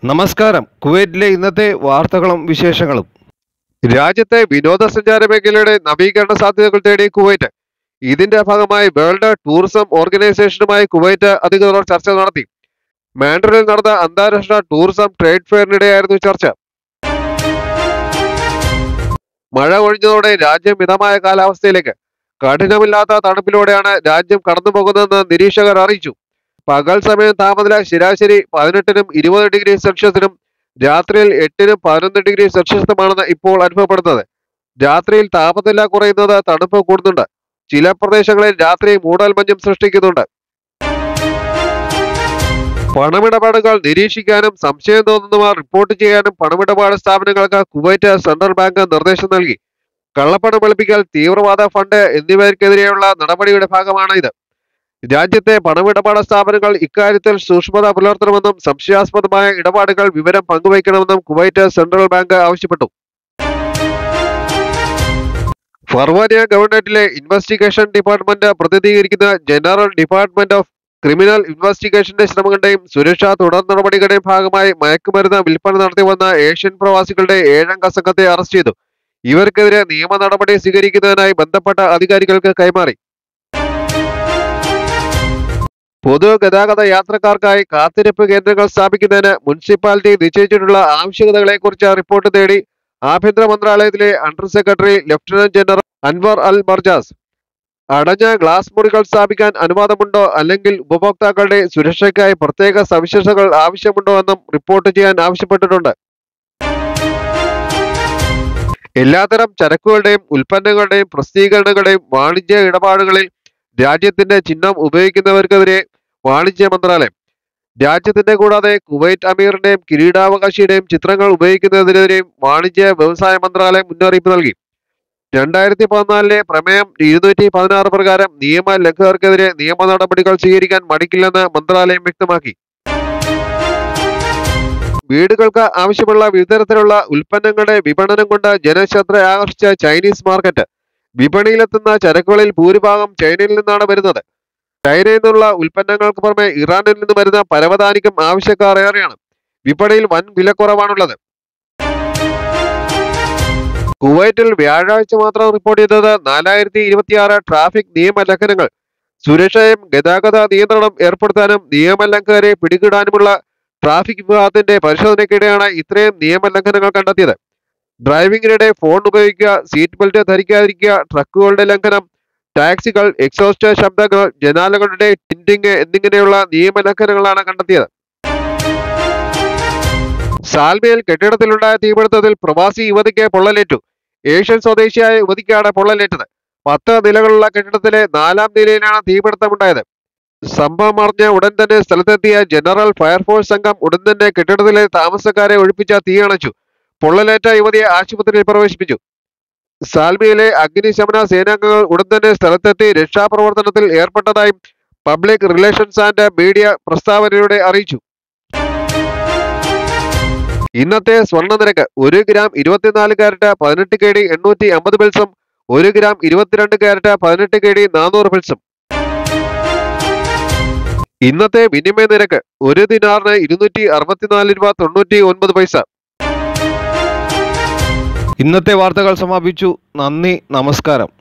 നമസ്കാരം കുവൈറ്റിലെ ഇന്നത്തെ വാർത്തകളും വിശേഷങ്ങളും രാജ്യത്തെ വിനോദസഞ്ചാര മേഖലയുടെ നവീകരണ സാധ്യതകൾ തേടി കുവൈറ്റ് ഇതിന്റെ ഭാഗമായി വേൾഡ് ടൂറിസം ഓർഗനൈസേഷനുമായി കുവൈറ്റ് അധികൃതർ ചർച്ച നടത്തി മാൻഡറിൽ നടന്ന അന്താരാഷ്ട്ര ടൂറിസം ട്രേഡ് ഫെയറിനിടെയായിരുന്നു ചർച്ച മഴ ഒഴിഞ്ഞതോടെ രാജ്യം മിതമായ കാലാവസ്ഥയിലേക്ക് കഠിനമില്ലാത്ത തണുപ്പിലൂടെയാണ് രാജ്യം കടന്നുപോകുന്നതെന്ന് നിരീക്ഷകർ അറിയിച്ചു പകൽ സമയം താപനില ശരാശരി പതിനെട്ടിനും ഇരുപത് ഡിഗ്രി സെൽഷ്യസിനും രാത്രിയിൽ എട്ടിനും പതിനൊന്ന് ഡിഗ്രി സെൽഷ്യസുമാണെന്ന് ഇപ്പോൾ അനുഭവപ്പെടുന്നത് രാത്രിയിൽ താപനില കുറയുന്നത് തണുപ്പ് കൂടുന്നുണ്ട് ചില പ്രദേശങ്ങളിൽ രാത്രി മൂടൽമഞ്ഞും സൃഷ്ടിക്കുന്നുണ്ട് പണമിടപാടുകൾ നിരീക്ഷിക്കാനും സംശയം തോന്നുന്നവ റിപ്പോർട്ട് ചെയ്യാനും പണമിടപാട് സ്ഥാപനങ്ങൾക്ക് കുവൈറ്റ് സെൻട്രൽ ബാങ്ക് നിർദ്ദേശം നൽകി കള്ളപ്പണം വെളുപ്പിക്കൽ തീവ്രവാദ ഫണ്ട് എന്നിവയ്ക്കെതിരെയുള്ള നടപടിയുടെ ഭാഗമാണ് ഇത് രാജ്യത്തെ പണമിടപാട് സ്ഥാപനങ്ങൾ ഇക്കാര്യത്തിൽ സൂക്ഷ്മത പുലർത്തണമെന്നും സംശയാസ്പദമായ ഇടപാടുകൾ വിവരം പങ്കുവയ്ക്കണമെന്നും കുവൈറ്റ് സെൻട്രൽ ബാങ്ക് ആവശ്യപ്പെട്ടു ഫർവാനിയ ഗവൺമെന്റിലെ ഇൻവെസ്റ്റിഗേഷൻ ഡിപ്പാർട്ട്മെന്റ് പ്രതിനിധീകരിക്കുന്ന ജനറൽ ഡിപ്പാർട്ട്മെന്റ് ഓഫ് ക്രിമിനൽ ഇൻവെസ്റ്റിഗേഷന്റെ ശ്രമങ്ങളുടെയും സുരക്ഷാ തുടർ നടപടികളുടെയും ഭാഗമായി മയക്കുമരുന്ന് വിൽപ്പന നടത്തി വന്ന ഏഷ്യൻ പ്രവാസികളുടെ ഏഴംഗ സംഘത്തെ അറസ്റ്റ് ചെയ്തു ഇവർക്കെതിരെ നിയമ നടപടി സ്വീകരിക്കുന്നതിനായി ബന്ധപ്പെട്ട അധികാരികൾക്ക് കൈമാറി പൊതുഗതാഗത യാത്രക്കാർക്കായി കാത്തിരിപ്പ് കേന്ദ്രങ്ങൾ സ്ഥാപിക്കുന്നതിന് മുനിസിപ്പാലിറ്റി നിശ്ചയിച്ചിട്ടുള്ള ആവശ്യകതകളെക്കുറിച്ച് റിപ്പോർട്ട് തേടി ആഭ്യന്തര മന്ത്രാലയത്തിലെ under secretary lieutenant general Anwar al Marjas അടഞ്ഞ ഗ്ലാസ് മുറികൾ സ്ഥാപിക്കാൻ അനുവാദമുണ്ടോ അല്ലെങ്കിൽ ഉപഭോക്താക്കളുടെ സുരക്ഷയ്ക്കായി പ്രത്യേക സവിശേഷതകൾ ആവശ്യമുണ്ടോ എന്നും റിപ്പോർട്ട് ചെയ്യാൻ ആവശ്യപ്പെട്ടിട്ടുണ്ട് എല്ലാത്തരം ചരക്കുകളുടെയും ഉൽപ്പന്നങ്ങളുടെയും പ്രസിദ്ധീകരണങ്ങളുടെയും വാണിജ്യ ഇടപാടുകളിൽ രാജ്യത്തിന്റെ ചിഹ്നം ഉപയോഗിക്കുന്നവർക്കെതിരെ വാണിജ്യ മന്ത്രാലയം രാജ്യത്തിന്റെ കൂടാതെ കുവൈറ്റ് അമീറിന്റെയും കിരീടാവകാശിയുടെയും ചിത്രങ്ങൾ ഉപയോഗിക്കുന്നതിനെതിരെയും വാണിജ്യ വ്യവസായ മന്ത്രാലയം മുന്നറിയിപ്പ് നൽകി രണ്ടായിരത്തി പതിനാലിലെ പ്രമേയം ഇരുന്നൂറ്റി പതിനാറ് പ്രകാരം നിയമ ലംഘകർക്കെതിരെ നിയമ നടപടികൾ സ്വീകരിക്കാൻ മടിക്കില്ലെന്ന് മന്ത്രാലയം വ്യക്തമാക്കി വീടുകൾക്ക് ആവശ്യമുള്ള വിവിധ തരത്തിലുള്ള ഉൽപ്പന്നങ്ങളുടെ വിപണനം കൊണ്ട് ജനശ്രദ്ധ ആകർഷിച്ച ചൈനീസ് മാർക്കറ്റ് വിപണിയിലെത്തുന്ന ചരക്കുകളിൽ ഭൂരിഭാഗം ചൈനയിൽ നിന്നാണ് വരുന്നത് ചൈനയിൽ നിന്നുള്ള ഉൽപ്പന്നങ്ങൾക്ക് പുറമെ ഇറാനിൽ നിന്ന് വരുന്ന പരവതാനിക്കും ആവശ്യക്കാർ ഏറെയാണ് വിപണിയിൽ വൻ വിലക്കുറവാണുള്ളത് കുവൈറ്റിൽ വ്യാഴാഴ്ച മാത്രം റിപ്പോർട്ട് ചെയ്തത് നാലായിരത്തി ഇരുപത്തിയാറ് ട്രാഫിക് നിയമലംഘനങ്ങൾ സുരക്ഷയും ഗതാഗത നിയന്ത്രണം ഏർപ്പെടുത്താനും നിയമലംഘകരെ പിടികൂടാനുമുള്ള ട്രാഫിക് വിഭാഗത്തിന്റെ പരിശോധനയ്ക്കിടെയാണ് ഇത്രയും നിയമലംഘനങ്ങൾ കണ്ടെത്തിയത് ഡ്രൈവിംഗിനിടെ ഫോൺ ഉപയോഗിക്കുക സീറ്റ് ബെൽറ്റ് ധരിക്കാതിരിക്കുക ട്രക്കുകളുടെ ലംഘനം ടാക്സികൾ എക്സോസ്റ്റ് ശബ്ദങ്ങൾ ജനാലകളുടെ ടിൻഡിങ് എന്നിങ്ങനെയുള്ള നിയമലംഘനങ്ങളാണ് കണ്ടെത്തിയത് സാൽമയിൽ കെട്ടിടത്തിലുണ്ടായ തീപിടുത്തത്തിൽ പ്രവാസി യുവതിക്ക് പൊള്ളലേറ്റു ഏഷ്യൻ സ്വദേശിയായ യുവതിക്കാണ് പൊള്ളലേറ്റത് പത്ത് നിലകളുള്ള കെട്ടിടത്തിലെ നാലാം നിലയിലാണ് തീപിടുത്തമുണ്ടായത് സംഭവം അറിഞ്ഞ ഉടൻ തന്നെ സ്ഥലത്തെത്തിയ ജനറൽ ഫയർഫോഴ്സ് സംഘം ഉടൻ തന്നെ കെട്ടിടത്തിലെ താമസക്കാരെ ഒഴിപ്പിച്ച തീയണച്ചു പൊള്ളലേറ്റ യുവതിയെ ആശുപത്രിയിൽ പ്രവേശിപ്പിച്ചു സാൽമിയിലെ അഗ്നിശമന സേനാംഗങ്ങൾ ഉടൻ തന്നെ സ്ഥലത്തെത്തി രക്ഷാപ്രവർത്തനത്തിൽ ഏർപ്പെട്ടതായും പബ്ലിക് റിലേഷൻസ് ആൻഡ് മീഡിയ പ്രസ്താവനയിലൂടെ അറിയിച്ചു ഇന്നത്തെ സ്വർണ്ണ നിരക്ക് ഒരു ഗ്രാം ഇരുപത്തിനാല് കാരറ്റ് പതിനെട്ട് കെ ഡി എണ്ണൂറ്റി അമ്പത് പിൽസും ഒരു ഗ്രാം ഇരുപത്തിരണ്ട് കാരറ്റ് പതിനെട്ട് കെ ഡി നാനൂറ് പിൽസും ഇന്നത്തെ വിനിമയ നിരക്ക് ഒരു ദിനാറിന് ഇരുന്നൂറ്റി അറുപത്തിനാല് രൂപ തൊണ്ണൂറ്റി ഒൻപത് പൈസ ഇന്നത്തെ വാർത്തകൾ സമാപിച്ചു നന്ദി നമസ്കാരം